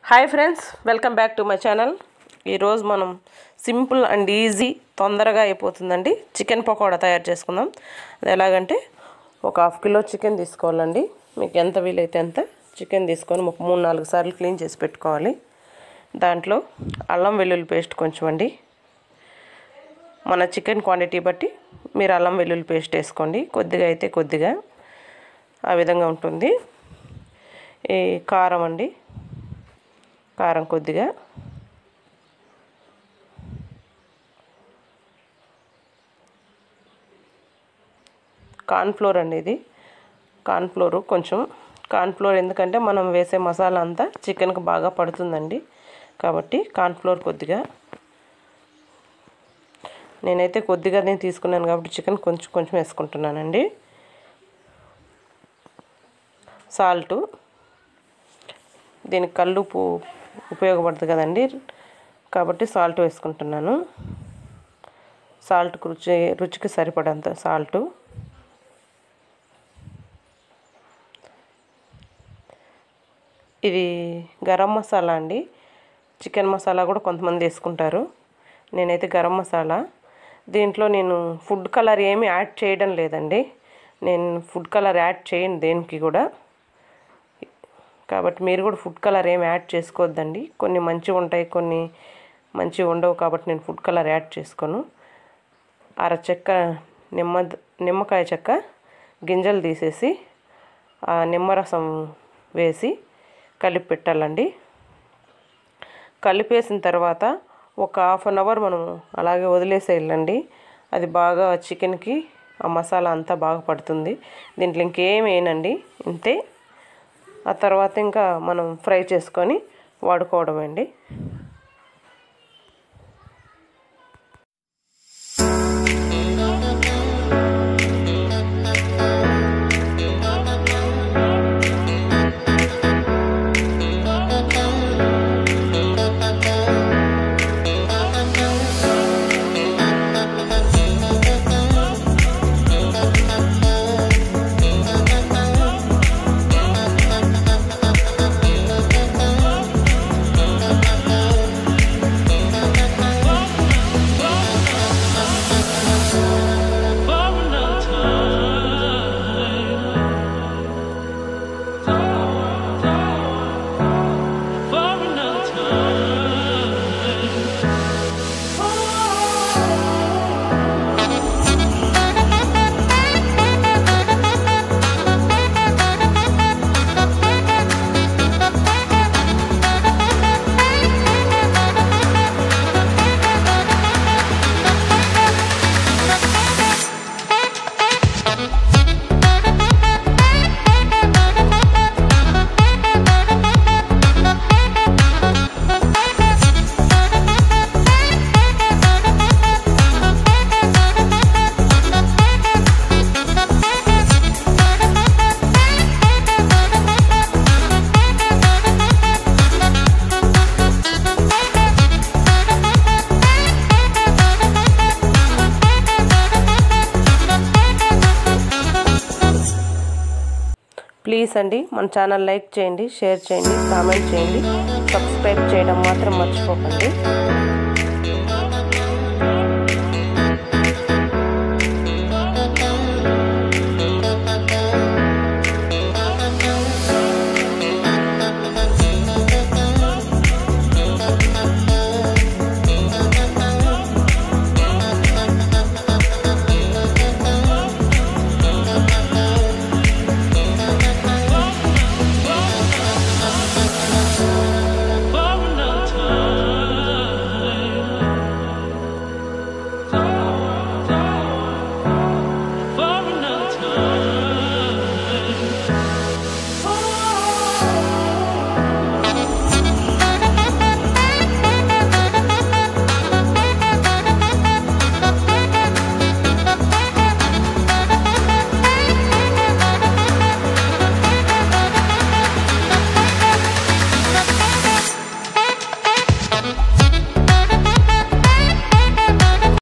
hi friends welcome back to my channel ఈరోజు మనం simple and easy తొందరగా అయిపోతుందండి చికెన్ పకోడా తయారు చేసుకుందాం అది ఎలాగంటే ఒక హాఫ్ కిలో చికెన్ తీసుకోవాలండి మీకు ఎంత వీలైతే అంత చికెన్ తీసుకొని ఒక మూడు నాలుగు సార్లు క్లీన్ చేసి పెట్టుకోవాలి దాంట్లో అల్లం వెల్లుల్లి పేస్ట్ కొంచెం అండి మన చికెన్ క్వాంటిటీ బట్టి మీరు అల్లం వెల్లుల్లి పేస్ట్ వేసుకోండి కొద్దిగా అయితే కొద్దిగా ఆ విధంగా ఉంటుంది ఈ కారం అండి కారం కొద్దిగా కార్న్ఫ్లోర్ అండి ఇది కార్న్ఫ్లోర్ కొంచెం కార్న్ఫ్లోర్ ఎందుకంటే మనం వేసే మసాలా అంతా చికెన్కి బాగా పడుతుందండి కాబట్టి కార్న్ఫ్లోర్ కొద్దిగా నేనైతే కొద్దిగా నేను తీసుకున్నాను కాబట్టి చికెన్ కొంచెం కొంచెం వేసుకుంటున్నానండి సాల్టు దీనికి కల్లుపు ఉపయోగపడుతుంది కదండి కాబట్టి సాల్ట్ వేసుకుంటున్నాను సాల్ట్కి రుచి రుచికి సరిపడంత సాల్టు ఇది గరం మసాలా అండి చికెన్ మసాలా కూడా కొంతమంది వేసుకుంటారు నేనైతే గరం మసాలా దీంట్లో నేను ఫుడ్ కలర్ ఏమీ యాడ్ చేయడం లేదండి నేను ఫుడ్ కలర్ యాడ్ చేయను దేనికి కూడా కాబట్టి మీరు కూడా ఫుడ్ కలర్ ఏమి యాడ్ చేసుకోవద్దండి కొన్ని మంచిగా ఉంటాయి కొన్ని మంచిగా ఉండవు కాబట్టి నేను ఫుడ్ కలర్ యాడ్ చేసుకోను అర చెక్క నిమ్మ నిమ్మకాయ చెక్క గింజలు తీసేసి ఆ నిమ్మరసం వేసి కలిపి పెట్టాలండి కలిపేసిన తర్వాత ఒక హాఫ్ అన్ అవర్ మనం అలాగే వదిలేసేయాలండి అది బాగా చికెన్కి ఆ మసాలా అంతా బాగా పడుతుంది దీంట్లో ఇంకేం వేయనండి ఇంతే ఆ తర్వాత ఇంకా మనం ఫ్రై చేసుకొని వాడుకోవడం అండి ప్లీజ్ అండి మన ఛానల్ లైక్ చేయండి షేర్ చేయండి కామెంట్ చేయండి సబ్స్క్రైబ్ చేయడం మాత్రం మర్చిపోకండి